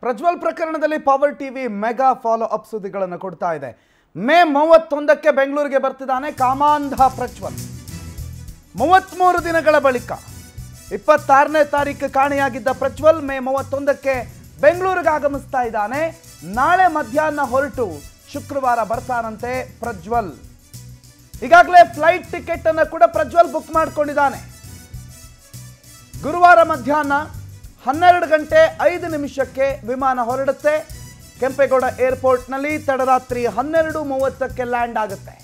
ಪ್ರಜ್ವಲ್ ಪ್ರಕರಣದಲ್ಲಿ power TV mega follow up ಸುದ್ದಿಗಳನ್ನು ಕೊಡ್ತಾ ಇದೆ ಮೇ ಮೂವತ್ತೊಂದಕ್ಕೆ ಬೆಂಗಳೂರಿಗೆ ಬರ್ತಿದ್ದಾನೆ ಕಾಮಾಂಧ ಪ್ರಜ್ವಲ್ ಮೂವತ್ತ್ಮೂರು ದಿನಗಳ ಬಳಿಕ ಇಪ್ಪತ್ತಾರನೇ ತಾರೀಕು ಕಾಣೆಯಾಗಿದ್ದ ಪ್ರಜ್ವಲ್ ಮೇ ಮೂವತ್ತೊಂದಕ್ಕೆ ಬೆಂಗಳೂರಿಗೆ ಆಗಮಿಸ್ತಾ ಇದ್ದಾನೆ ನಾಳೆ ಮಧ್ಯಾಹ್ನ ಹೊರಟು ಶುಕ್ರವಾರ ಬರ್ತಾನಂತೆ ಪ್ರಜ್ವಲ್ ಈಗಾಗಲೇ ಫ್ಲೈಟ್ ಟಿಕೆಟ್ ಅನ್ನು ಕೂಡ ಪ್ರಜ್ವಲ್ ಬುಕ್ ಮಾಡ್ಕೊಂಡಿದ್ದಾನೆ ಗುರುವಾರ ಮಧ್ಯಾಹ್ನ ಹನ್ನೆರಡು ಗಂಟೆ ಐದು ನಿಮಿಷಕ್ಕೆ ವಿಮಾನ ಹೊರಡುತ್ತೆ ಕೆಂಪೇಗೌಡ ಏರ್ಪೋರ್ಟ್ನಲ್ಲಿ ತಡರಾತ್ರಿ ಹನ್ನೆರಡು ಮೂವತ್ತಕ್ಕೆ ಲ್ಯಾಂಡ್ ಆಗುತ್ತೆ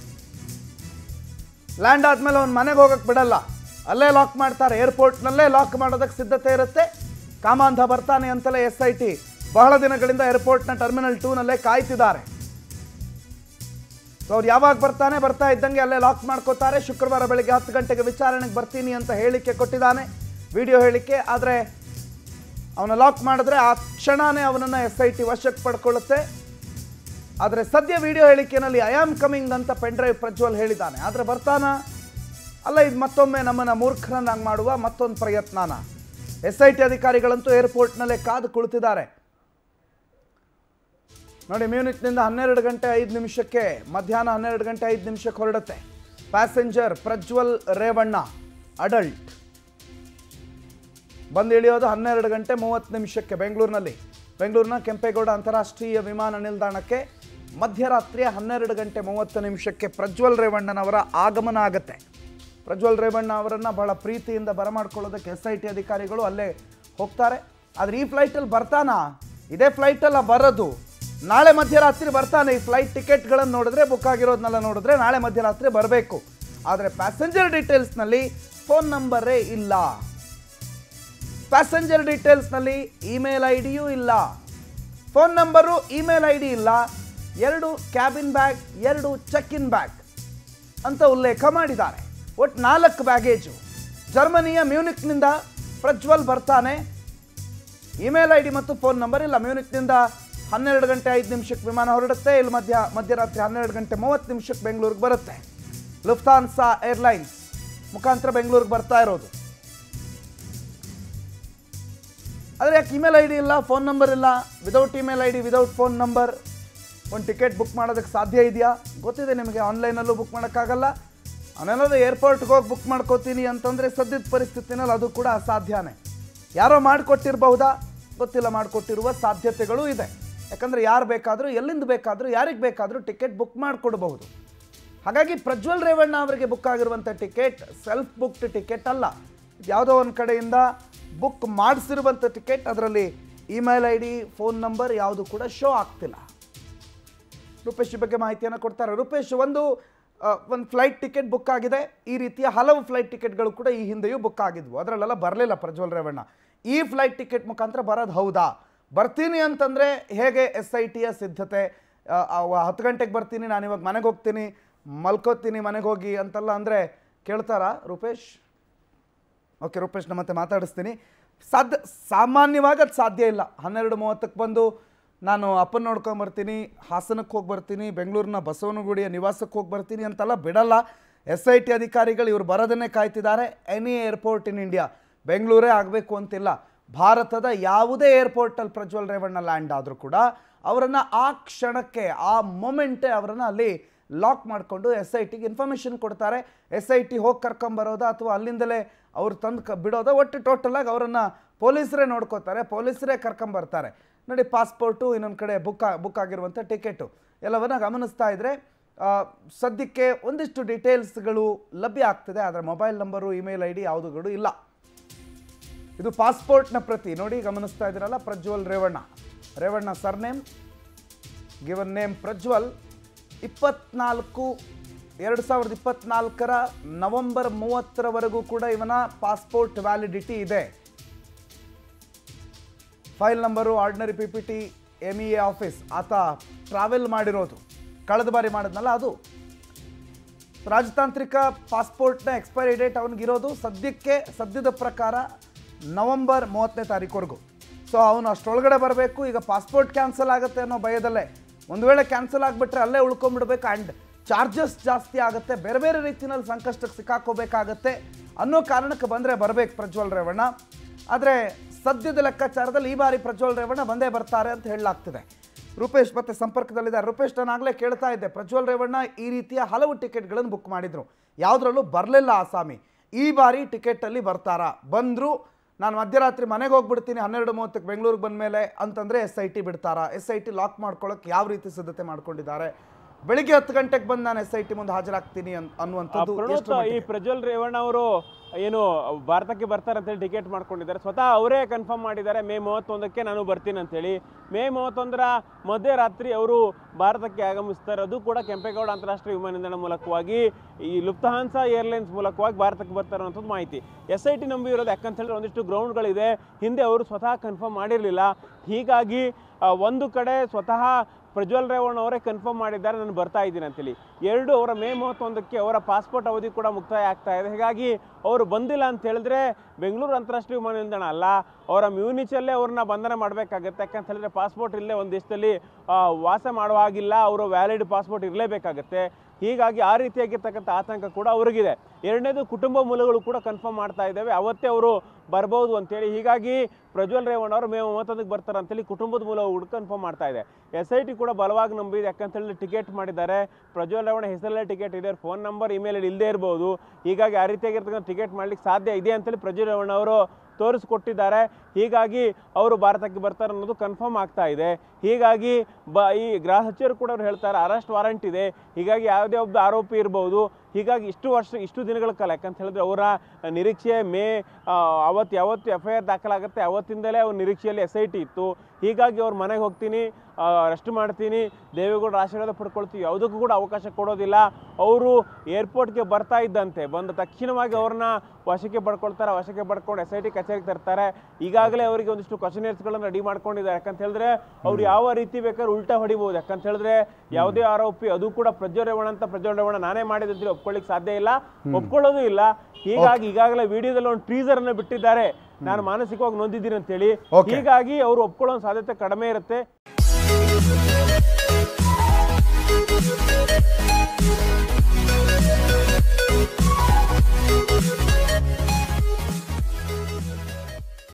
ಲ್ಯಾಂಡ್ ಆದ್ಮೇಲೆ ಅವ್ನು ಮನೆಗೆ ಹೋಗಕ್ಕೆ ಬಿಡಲ್ಲ ಅಲ್ಲೇ ಲಾಕ್ ಮಾಡ್ತಾರೆ ಏರ್ಪೋರ್ಟ್ನಲ್ಲೇ ಲಾಕ್ ಮಾಡೋದಕ್ಕೆ ಸಿದ್ಧತೆ ಇರುತ್ತೆ ಕಾಮಾಂಧ ಬರ್ತಾನೆ ಅಂತಲೇ ಎಸ್ ಐ ಟಿ ಬಹಳ ದಿನಗಳಿಂದ ಏರ್ಪೋರ್ಟ್ನ ಟರ್ಮಿನಲ್ ಟೂನಲ್ಲೇ ಕಾಯ್ತಿದ್ದಾರೆ ಸೊ ಅವ್ರು ಯಾವಾಗ ಬರ್ತಾನೆ ಬರ್ತಾ ಇದ್ದಂಗೆ ಅಲ್ಲೇ ಲಾಕ್ ಮಾಡ್ಕೋತಾರೆ ಶುಕ್ರವಾರ ಬೆಳಿಗ್ಗೆ ಹತ್ತು ಗಂಟೆಗೆ ವಿಚಾರಣೆಗೆ ಬರ್ತೀನಿ ಅಂತ ಹೇಳಿಕೆ ಕೊಟ್ಟಿದ್ದಾನೆ ವಿಡಿಯೋ ಹೇಳಿಕೆ ಆದರೆ ಅವನ ಲಾಕ್ ಮಾಡಿದ್ರೆ ಆ ಕ್ಷಣನೇ ಅವನನ್ನು ಎಸ್ ಐ ಟಿ ವಶಕ್ಕೆ ಪಡ್ಕೊಳ್ಳುತ್ತೆ ಆದರೆ ಸದ್ಯ ವಿಡಿಯೋ ಹೇಳಿಕೆಯಲ್ಲಿ ಐ ಆಮ್ ಕಮಿಂಗ್ ಅಂತ ಪೆನ್ ಡ್ರೈವ್ ಪ್ರಜ್ವಲ್ ಹೇಳಿದ್ದಾನೆ ಆದರೆ ಬರ್ತಾನ ಅಲ್ಲ ಇದು ಮತ್ತೊಮ್ಮೆ ನಮ್ಮನ್ನು ಮೂರ್ಖರನ್ನಾಗಿ ಮಾಡುವ ಮತ್ತೊಂದು ಪ್ರಯತ್ನನ ಎಸ್ ಐ ಟಿ ಅಧಿಕಾರಿಗಳಂತೂ ಏರ್ಪೋರ್ಟ್ನಲ್ಲೇ ಕಾದು ಕುಳಿತಿದ್ದಾರೆ ನೋಡಿ ಮ್ಯೂನಿಕ್ನಿಂದ ಹನ್ನೆರಡು ಗಂಟೆ ಐದು ನಿಮಿಷಕ್ಕೆ ಮಧ್ಯಾಹ್ನ ಹನ್ನೆರಡು ಗಂಟೆ ಐದು ನಿಮಿಷಕ್ಕೆ ಹೊರಡುತ್ತೆ ಪ್ಯಾಸೆಂಜರ್ ಪ್ರಜ್ವಲ್ ರೇವಣ್ಣ ಅಡಲ್ಟ್ ಬಂದು ಇಳಿಯೋದು ಹನ್ನೆರಡು ಗಂಟೆ ಮೂವತ್ತು ನಿಮಿಷಕ್ಕೆ ಬೆಂಗಳೂರಿನಲ್ಲಿ ಬೆಂಗಳೂರಿನ ಕೆಂಪೇಗೌಡ ಅಂತಾರಾಷ್ಟ್ರೀಯ ವಿಮಾನ ನಿಲ್ದಾಣಕ್ಕೆ ಮಧ್ಯರಾತ್ರಿಯ ಹನ್ನೆರಡು ಗಂಟೆ ಮೂವತ್ತು ನಿಮಿಷಕ್ಕೆ ಪ್ರಜ್ವಲ್ ರೇವಣ್ಣನವರ ಆಗಮನ ಆಗುತ್ತೆ ಪ್ರಜ್ವಲ್ ರೇವಣ್ಣ ಅವರನ್ನು ಬಹಳ ಪ್ರೀತಿಯಿಂದ ಬರಮಾಡ್ಕೊಳ್ಳೋದಕ್ಕೆ ಎಸ್ ಐ ಟಿ ಅಧಿಕಾರಿಗಳು ಅಲ್ಲೇ ಹೋಗ್ತಾರೆ ಆದರೆ ಈ ಫ್ಲೈಟಲ್ಲಿ ಬರ್ತಾನಾ ಇದೇ ಫ್ಲೈಟಲ್ಲ ಬರೋದು ನಾಳೆ ಮಧ್ಯರಾತ್ರಿ ಬರ್ತಾನೆ ಈ ಫ್ಲೈಟ್ ಟಿಕೆಟ್ಗಳನ್ನು ನೋಡಿದ್ರೆ ಬುಕ್ ಆಗಿರೋದನ್ನೆಲ್ಲ ನೋಡಿದ್ರೆ ನಾಳೆ ಮಧ್ಯರಾತ್ರಿ ಬರಬೇಕು ಆದರೆ ಪ್ಯಾಸೆಂಜರ್ ಡೀಟೇಲ್ಸ್ನಲ್ಲಿ ಫೋನ್ ನಂಬರೇ ಇಲ್ಲ ಪ್ಯಾಸೆಂಜರ್ ಡೀಟೇಲ್ಸ್ನಲ್ಲಿ ಇಮೇಲ್ ಐ ಡಿಯೂ ಇಲ್ಲ phone number email I D ಇಲ್ಲ ಎರಡು ಕ್ಯಾಬಿನ್ ಬ್ಯಾಗ್ ಎರಡು ಚೆಕ್ ಇನ್ ಬ್ಯಾಗ್ ಅಂತ ಉಲ್ಲೇಖ ಮಾಡಿದ್ದಾರೆ ಒಟ್ಟು ನಾಲ್ಕು ಬ್ಯಾಗೇಜು ಜರ್ಮನಿಯ ಮ್ಯೂನಿಕ್ನಿಂದ ಪ್ರಜ್ವಲ್ ಬರ್ತಾನೆ ಇಮೇಲ್ ಐ ಡಿ ಮತ್ತು ಫೋನ್ ನಂಬರ್ ಇಲ್ಲ ಮ್ಯೂನಿಕ್ನಿಂದ ಹನ್ನೆರಡು ಗಂಟೆ ಐದು ನಿಮಿಷಕ್ಕೆ ವಿಮಾನ ಹೊರಡುತ್ತೆ ಇಲ್ಲಿ ಮಧ್ಯ ಮಧ್ಯರಾತ್ರಿ ಹನ್ನೆರಡು ಗಂಟೆ ಮೂವತ್ತು ನಿಮಿಷಕ್ಕೆ ಬೆಂಗಳೂರಿಗೆ ಬರುತ್ತೆ ಲುಫ್ತಾನ್ಸಾ ಏರ್ಲೈನ್ಸ್ ಮುಖಾಂತರ ಬೆಂಗಳೂರಿಗೆ ಬರ್ತಾ ಇರೋದು ಆದರೆ ಯಾಕೆ ಇಮೇಲ್ ಐ ಡಿ ಇಲ್ಲ ಫೋನ್ ನಂಬರ್ ಇಲ್ಲ without email I D without phone number ಒಂದು ಟಿಕೆಟ್ ಬುಕ್ ಮಾಡೋದಕ್ಕೆ ಸಾಧ್ಯ ಇದೆಯಾ ಗೊತ್ತಿದೆ ನಿಮಗೆ ಆನ್ಲೈನಲ್ಲೂ ಬುಕ್ ಮಾಡೋಕ್ಕಾಗಲ್ಲ ಅವನೇನಾದ್ರು ಏರ್ಪೋರ್ಟ್ಗೆ ಹೋಗಿ ಬುಕ್ ಮಾಡ್ಕೋತೀನಿ ಅಂತಂದರೆ ಸದ್ಯದ ಪರಿಸ್ಥಿತಿನಲ್ಲಿ ಅದು ಕೂಡ ಅಸಾಧ್ಯನೇ ಯಾರೋ ಮಾಡಿಕೊಟ್ಟಿರಬಹುದಾ ಗೊತ್ತಿಲ್ಲ ಮಾಡಿಕೊಟ್ಟಿರುವ ಸಾಧ್ಯತೆಗಳು ಇದೆ ಯಾಕಂದರೆ ಯಾರು ಬೇಕಾದರೂ ಎಲ್ಲಿಂದ ಬೇಕಾದರೂ ಯಾರಿಗೆ ಬೇಕಾದರೂ ಟಿಕೆಟ್ ಬುಕ್ ಮಾಡಿಕೊಡಬಹುದು ಹಾಗಾಗಿ ಪ್ರಜ್ವಲ್ ರೇವಣ್ಣ ಅವರಿಗೆ ಬುಕ್ ಆಗಿರುವಂಥ ಟಿಕೆಟ್ ಸೆಲ್ಫ್ ಬುಕ್ಡ್ ಟಿಕೆಟ್ ಅಲ್ಲ ಯಾವುದೋ ಒಂದು ಕಡೆಯಿಂದ ಬುಕ್ ಮಾಡಿಸಿರುವಂಥ ಟಿಕೆಟ್ ಅದರಲ್ಲಿ email I D phone number ಯಾವುದು ಕೂಡ ಶೋ ಆಗ್ತಿಲ್ಲ ರೂಪೇಶ್ ಈ ಬಗ್ಗೆ ಮಾಹಿತಿಯನ್ನು ಕೊಡ್ತಾರೆ ರೂಪೇಶ್ ಒಂದು ಆ, ಒಂದು ಫ್ಲೈಟ್ ಟಿಕೆಟ್ ಬುಕ್ ಆಗಿದೆ ಈ ರೀತಿಯ ಹಲವು ಫ್ಲೈಟ್ ಟಿಕೆಟ್ಗಳು ಕೂಡ ಈ ಹಿಂದೆಯೂ ಬುಕ್ ಆಗಿದ್ವು ಅದರಲ್ಲೆಲ್ಲ ಬರಲಿಲ್ಲ ಪ್ರಜ್ವಲ್ ರೇವಣ್ಣ ಈ ಫ್ಲೈಟ್ ಟಿಕೆಟ್ ಮುಖಾಂತರ ಬರೋದು ಹೌದಾ ಬರ್ತೀನಿ ಅಂತಂದರೆ ಹೇಗೆ ಎಸ್ ಐ ಟಿಯ ಸಿದ್ಧತೆ ಆ, ಆ, ಹತ್ತು ಗಂಟೆಗೆ ಬರ್ತೀನಿ ನಾನು ಇವಾಗ ಮನೆಗೆ ಹೋಗ್ತೀನಿ ಮಲ್ಕೋತೀನಿ ಮನೆಗೆ ಹೋಗಿ ಅಂತೆಲ್ಲ ಅಂದರೆ ಕೇಳ್ತಾರಾ ರೂಪೇಶ್ ಓಕೆ ರೂಪೇಶ್ನ ಮತ್ತೆ ಮಾತಾಡಿಸ್ತೀನಿ ಸಾಧ್ಯ ಸಾಮಾನ್ಯವಾಗಿ ಅದು ಸಾಧ್ಯ ಇಲ್ಲ ಹನ್ನೆರಡು ಮೂವತ್ತಕ್ಕೆ ಬಂದು ನಾನು ಅಪ್ಪನ ನೋಡ್ಕೊಂಬರ್ತೀನಿ ಹಾಸನಕ್ಕೆ ಹೋಗಿ ಬರ್ತೀನಿ ಬೆಂಗಳೂರಿನ ಬಸವನಗುಡಿಯ ನಿವಾಸಕ್ಕೆ ಹೋಗಿ ಬರ್ತೀನಿ ಅಂತೆಲ್ಲ ಬಿಡಲ್ಲ ಎಸ್ ಐ ಟಿ ಅಧಿಕಾರಿಗಳು ಇವರು ಬರೋದನ್ನೇ ಕಾಯ್ತಿದ್ದಾರೆ ಎನಿ ಏರ್ಪೋರ್ಟ್ ಇನ್ ಇಂಡಿಯಾ ಬೆಂಗಳೂರೇ ಆಗಬೇಕು ಅಂತಿಲ್ಲ ಭಾರತದ ಯಾವುದೇ ಏರ್ಪೋರ್ಟಲ್ಲಿ ಪ್ರಜ್ವಲ್ ರೇವಣ್ಣ ಲ್ಯಾಂಡ್ ಆದರೂ ಕೂಡ ಅವರನ್ನು ಆ ಕ್ಷಣಕ್ಕೆ ಆ ಮೊಮೆಂಟೇ ಅವರನ್ನು ಅಲ್ಲಿ ಲಾಕ್ ಮಾಡಿಕೊಂಡು ಎಸ್ ಐ ಟಿಗೆ ಇನ್ಫಾರ್ಮೇಷನ್ ಕೊಡ್ತಾರೆ ಎಸ್ ಐ ಟಿ ಹೋಗಿ ಕರ್ಕೊಂಬರೋದಾ ಅಥವಾ ಅಲ್ಲಿಂದಲೇ ಅವ್ರು ತಂದು ಕ ಬಿಡೋದಾ ಒಟ್ಟು ಟೋಟಲಾಗಿ ಅವರನ್ನು ಪೊಲೀಸರೇ ನೋಡ್ಕೋತಾರೆ ಪೊಲೀಸರೇ ಕರ್ಕೊಂಬರ್ತಾರೆ ನೋಡಿ ಪಾಸ್ಪೋರ್ಟು ಇನ್ನೊಂದು ಕಡೆ ಬುಕ್ ಬುಕ್ ಆಗಿರುವಂಥ ಟಿಕೆಟು ಎಲ್ಲವನ್ನ ಗಮನಿಸ್ತಾ ಇದ್ದರೆ ಆ, ಸದ್ಯಕ್ಕೆ ಒಂದಿಷ್ಟು ಡೀಟೇಲ್ಸ್ಗಳು ಲಭ್ಯ ಆಗ್ತದೆ ಆದರೆ mobile number email I D ಯಾವುದುಗಳು ಇಲ್ಲ ಇದು ಪಾಸ್ಪೋರ್ಟ್ನ ಪ್ರತಿ ನೋಡಿ ಗಮನಿಸ್ತಾ ಇದ್ದೀರಲ್ಲ Prajwal Revanna Revanna surname given name Prajwal ಇಪ್ಪತ್ನಾಲ್ಕು ಎರಡು ಸಾವಿರದ ಇಪ್ಪತ್ನಾಲ್ಕರ ನವೆಂಬರ್ ಮೂವತ್ತರವರೆಗೂ ಕೂಡ ಇವನ ಪಾಸ್ಪೋರ್ಟ್ ವ್ಯಾಲಿಡಿಟಿ ಇದೆ file number ordinary P P T M E A office ಆತ ಟ್ರಾವೆಲ್ ಮಾಡಿರೋದು ಕಳೆದ ಬಾರಿ ಮಾಡಿದ್ನಲ್ಲ ಅದು ರಾಜತಾಂತ್ರಿಕ ಪಾಸ್ಪೋರ್ಟ್ನ ಎಕ್ಸ್ಪೈರಿ ಡೇಟ್ ಅವನಿಗಿರೋದು ಸದ್ಯಕ್ಕೆ ಸದ್ಯದ ಪ್ರಕಾರ ನವಂಬರ್ ಮೂವತ್ತನೇ ತಾರೀಕುವರೆಗೂ ಸೊ ಅವನು ಅಷ್ಟರೊಳಗಡೆ ಬರಬೇಕು ಈಗ ಪಾಸ್ಪೋರ್ಟ್ ಕ್ಯಾನ್ಸಲ್ ಆಗುತ್ತೆ ಅನ್ನೋ ಭಯದಲ್ಲೇ ಒಂದು ವೇಳೆ ಕ್ಯಾನ್ಸಲ್ ಆಗಿಬಿಟ್ರೆ ಅಲ್ಲೇ ಉಳ್ಕೊಂಡ್ಬಿಡ್ಬೇಕು ಆ್ಯಂಡ್ ಚಾರ್ಜಸ್ ಜಾಸ್ತಿ ಆಗುತ್ತೆ ಬೇರೆ ಬೇರೆ ರೀತಿಯಲ್ಲಿ ಸಂಕಷ್ಟಕ್ಕೆ ಸಿಕ್ಕಾಕೋಬೇಕಾಗತ್ತೆ ಅನ್ನೋ ಕಾರಣಕ್ಕೆ ಬಂದರೆ ಬರಬೇಕು ಪ್ರಜ್ವಲ್ ರೇವಣ್ಣ ಆದರೆ ಸದ್ಯದ ಲೆಕ್ಕಾಚಾರದಲ್ಲಿ ಈ ಬಾರಿ ಪ್ರಜ್ವಲ್ ರೇವಣ್ಣ ಬಂದೇ ಬರ್ತಾರೆ ಅಂತ ಹೇಳಲಾಗ್ತಿದೆ ರೂಪೇಶ್ ಮತ್ತೆ ಸಂಪರ್ಕದಲ್ಲಿದ್ದಾರೆ ರೂಪೇಶ್ ನಾನು ಆಗಲೇ ಕೇಳ್ತಾ ಇದ್ದೆ ಪ್ರಜ್ವಲ್ ರೇವಣ್ಣ ಈ ರೀತಿಯ ಹಲವು ಟಿಕೆಟ್ಗಳನ್ನು ಬುಕ್ ಮಾಡಿದ್ರು ಯಾವುದ್ರಲ್ಲೂ ಬರಲಿಲ್ಲ ಆಸಾಮಿ ಈ ಬಾರಿ ಟಿಕೆಟಲ್ಲಿ ಬರ್ತಾರಾ ಬಂದರು ನಾನು ಮಧ್ಯರಾತ್ರಿ ಮನೆಗೆ ಹೋಗ್ಬಿಡ್ತೀನಿ ಹನ್ನೆರಡು ಮೂವತ್ತಕ್ಕೆ ಬೆಂಗಳೂರಿಗೆ ಬಂದಮೇಲೆ ಅಂತಂದರೆ ಎಸ್ ಐ ಟಿ ಬಿಡ್ತಾರಾ ಎಸ್ ಐ ಟಿ ಲಾಕ್ ಮಾಡ್ಕೊಳ್ಳೋಕೆ ಯಾವ ರೀತಿ ಸಿದ್ಧತೆ ಮಾಡ್ಕೊಂಡಿದ್ದಾರೆ ಬೆಳಿಗ್ಗೆ ಹತ್ತು ಗಂಟೆಗೆ ಬಂದು ನಾನು ಎಸ್ ಐ ಟಿ ಮುಂದೆ ಹಾಜರಾಗ್ತೀನಿ ಅನ್ ಅನ್ನುವಂಥದ್ದು ಪ್ರಣೋತ್ ಎಷ್ಟರ ಈ ಮಟ್ಟಿಗೆ? ಪ್ರಜ್ವಲ್ ರೇವಣ್ಣ ಅವರು ಏನು ಭಾರತಕ್ಕೆ ಬರ್ತಾರೆ ಅಂತೇಳಿ ಟಿಕೆಟ್ ಮಾಡ್ಕೊಂಡಿದ್ದಾರೆ ಸ್ವತಃ ಅವರೇ ಕನ್ಫರ್ಮ್ ಮಾಡಿದ್ದಾರೆ ಮೇ ಮೂವತ್ತೊಂದಕ್ಕೆ ನಾನು ಬರ್ತೀನಿ ಅಂತೇಳಿ ಮೇ ಮೂವತ್ತೊಂದರ ಮಧ್ಯರಾತ್ರಿ ಅವರು ಭಾರತಕ್ಕೆ ಆಗಮಿಸ್ತಾರೆ ಅದು ಕೂಡ ಕೆಂಪೇಗೌಡ ಅಂತಾರಾಷ್ಟ್ರೀಯ ವಿಮಾನ ನಿಲ್ದಾಣ ಮೂಲಕವಾಗಿ ಈ ಲುಫ್ತಹಾನ್ಸಾ ಏರ್ಲೈನ್ಸ್ ಮೂಲಕವಾಗಿ ಭಾರತಕ್ಕೆ ಬರ್ತಾರೆ ಅನ್ನೋಂಥದ್ದು ಮಾಹಿತಿ ಎಸ್ ಐ ಟಿ ನಂಬಿರೋದು ಯಾಕಂತ ಹೇಳಿದ್ರೆ ಒಂದಿಷ್ಟು ಗ್ರೌಂಡ್ಗಳಿದೆ ಹಿಂದೆ ಅವರು ಸ್ವತಃ ಕನ್ಫರ್ಮ್ ಮಾಡಿರಲಿಲ್ಲ ಹೀಗಾಗಿ ಆ, ಒಂದು ಕಡೆ ಸ್ವತಃ ಪ್ರಜ್ವಲ್ ರೇವಣ್ಣ ಅವರೇ ಕನ್ಫರ್ಮ್ ಮಾಡಿದ್ದಾರೆ ನಾನು ಬರ್ತಾ ಇದ್ದೀನಿ ಅಂತೇಳಿ ಎರಡು ಅವರ ಮೇ ಮೂವತ್ತೊಂದಕ್ಕೆ ಅವರ ಪಾಸ್ಪೋರ್ಟ್ ಅವಧಿ ಕೂಡ ಮುಕ್ತಾಯ ಆಗ್ತಾ ಇದೆ ಹೀಗಾಗಿ ಅವರು ಬಂದಿಲ್ಲ ಅಂತ ಹೇಳಿದ್ರೆ ಬೆಂಗಳೂರು ಅಂತಾರಾಷ್ಟ್ರೀಯ ವಿಮಾನ ನಿಲ್ದಾಣ ಅಲ್ಲ ಅವರ ಮ್ಯೂನಿಚಲ್ಲೇ ಅವ್ರನ್ನ ಬಂಧನ ಮಾಡಬೇಕಾಗತ್ತೆ ಯಾಕಂತ ಹೇಳಿದ್ರೆ ಪಾಸ್ಪೋರ್ಟ್ ಇಲ್ಲೇ ಒಂದು ದೇಶದಲ್ಲಿ ಆ, ವಾಸ ಮಾಡುವ ಹಾಗಿಲ್ಲ ಅವರು ವ್ಯಾಲಿಡ್ ಪಾಸ್ಪೋರ್ಟ್ ಇರಲೇಬೇಕಾಗತ್ತೆ ಹೀಗಾಗಿ ಆ ರೀತಿಯಾಗಿರ್ತಕ್ಕಂಥ ಆತಂಕ ಕೂಡ ಅವ್ರಿಗಿದೆ ಎರಡನೇದು ಕುಟುಂಬ ಮೂಲಗಳು ಕೂಡ ಕನ್ಫರ್ಮ್ ಮಾಡ್ತಾ ಇದ್ದಾವೆ ಅವತ್ತೇ ಅವರು ಬರ್ಬೋದು ಅಂತೇಳಿ ಹೀಗಾಗಿ ಪ್ರಜ್ವಲ್ ರೇವಣ್ಣ ಅವರು ಮೇ ಮೂವತ್ತೊಂದಕ್ಕೆ ಬರ್ತಾರೆ ಅಂತೇಳಿ ಕುಟುಂಬದ ಮೂಲಗಳು ಕನ್ಫರ್ಮ್ ಮಾಡ್ತಾ ಇದೆ ಎಸ್ ಐ ಟಿ ಕೂಡ ಬಲವಾಗಿ ನಂಬಿದೆ ಯಾಕಂತ ಹೇಳಿದ್ರೆ ಟಿಕೆಟ್ ಮಾಡಿದ್ದಾರೆ ಪ್ರಜ್ವಲ್ ರೇವಣ್ಣ ಹೆಸರಲ್ಲೇ ಟಿಕೆಟ್ ಇದೆ ಫೋನ್ ನಂಬರ್ ಇಮೇಲ್ ಇಲ್ಲದೆ ಇರ್ಬೋದು ಹೀಗಾಗಿ ಆ ರೀತಿಯಾಗಿರ್ತಕ್ಕಂಥ ಟಿಕೆಟ್ ಮಾಡ್ಲಿಕ್ಕೆ ಸಾಧ್ಯ ಇದೆ ಅಂತೇಳಿ ಪ್ರಜ್ವಲ್ ರೇವಣ್ಣ ಅವರು ತೋರಿಸ್ಕೊಟ್ಟಿದ್ದಾರೆ ಹೀಗಾಗಿ ಅವರು ಭಾರತಕ್ಕೆ ಬರ್ತಾರೆ ಅನ್ನೋದು ಕನ್ಫರ್ಮ್ ಆಗ್ತಾ ಇದೆ ಹೀಗಾಗಿ ಬ ಈ ಗೃಹ ಸಚಿವರು ಕೂಡ ಅವ್ರು ಹೇಳ್ತಾರೆ ಅರೆಸ್ಟ್ ವಾರಂಟ್ ಇದೆ ಹೀಗಾಗಿ ಯಾವುದೇ ಒಬ್ಬ ಆರೋಪಿ ಇರ್ಬೋದು ಹೀಗಾಗಿ ಇಷ್ಟು ವರ್ಷ ಇಷ್ಟು ದಿನಗಳ ಕಾಲ ಯಾಕಂತ ಹೇಳಿದ್ರೆ ಅವರ ನಿರೀಕ್ಷೆ ಮೇ ಆ, ಅವತ್ತು ಯಾವತ್ತು ಎಫ್ ಐ ಆರ್ ದಾಖಲಾಗುತ್ತೆ ಅವತ್ತಿಂದಲೇ ಅವ್ರ ನಿರೀಕ್ಷೆಯಲ್ಲಿ ಎಸ್ ಐ ಟಿ ಇತ್ತು ಹೀಗಾಗಿ ಅವ್ರ ಮನೆಗೆ ಹೋಗ್ತೀನಿ ಅರೆಸ್ಟ್ ಮಾಡ್ತೀನಿ ದೇವೇಗೌಡರ ಆಶೀರ್ವಾದ ಪಡ್ಕೊಳ್ತೀವಿ ಯಾವುದಕ್ಕೂ ಕೂಡ ಅವಕಾಶ ಕೊಡೋದಿಲ್ಲ ಅವರು ಏರ್ಪೋರ್ಟ್ಗೆ ಬರ್ತಾ ಇದ್ದಂತೆ ಬಂದ ತಕ್ಷಣವಾಗಿ ಅವ್ರನ್ನ ವಶಕ್ಕೆ ಪಡ್ಕೊಳ್ತಾರೆ ವಶಕ್ಕೆ ಪಡ್ಕೊಂಡು ಎಸ್ ಐ ಟಿ ಕಚೇರಿಗೆ ತರ್ತಾರೆ ಈಗಾಗಲೇ ಅವರಿಗೆ ಒಂದಿಷ್ಟು ಕ್ವಶನೇರ್ಸ್ಗಳನ್ನು ರೆಡಿ ಮಾಡ್ಕೊಂಡಿದ್ದಾರೆ ಯಾಕಂತ ಹೇಳಿದ್ರೆ ಅವ್ರು ಯಾವ ರೀತಿ ಬೇಕಾದ್ರೆ ಉಲ್ಟಾ ಹೊಡಿಬೋದು ಯಾಕಂತ ಹೇಳಿದ್ರೆ ಯಾವುದೇ ಆರೋಪಿ ಅದು ಕೂಡ ಪ್ರಜ್ವಲ್ ರೇವಣ್ಣ ಅಂತ ಪ್ರಜ್ವಲ್ ರೇವಣ್ಣ ನಾನೇ ಮಾಡಿದೆ ಅಂತೇಳಿ ಒಪ್ಕೊಳ್ಳಿಕ್ ಸಾಧ್ಯ ಇಲ್ಲ ಒಪ್ಕೊಳ್ಳೋದು ಇಲ್ಲ ಹೀಗಾಗಿ ಈಗಾಗಲೇ ವಿಡಿಯೋದಲ್ಲಿ ಒಂದು ಟ್ರೀಸರ್ ಅನ್ನು ಬಿಟ್ಟಿದ್ದಾರೆ ನಾನು ಮಾನಸಿಕವಾಗಿ ನೊಂದಿದ್ದೀನಿ ಅಂತೇಳಿ Okay. ಹೀಗಾಗಿ ಅವರು ಒಪ್ಕೊಳ್ಳೋ ಸಾಧ್ಯತೆ ಕಡಿಮೆ ಇರುತ್ತೆ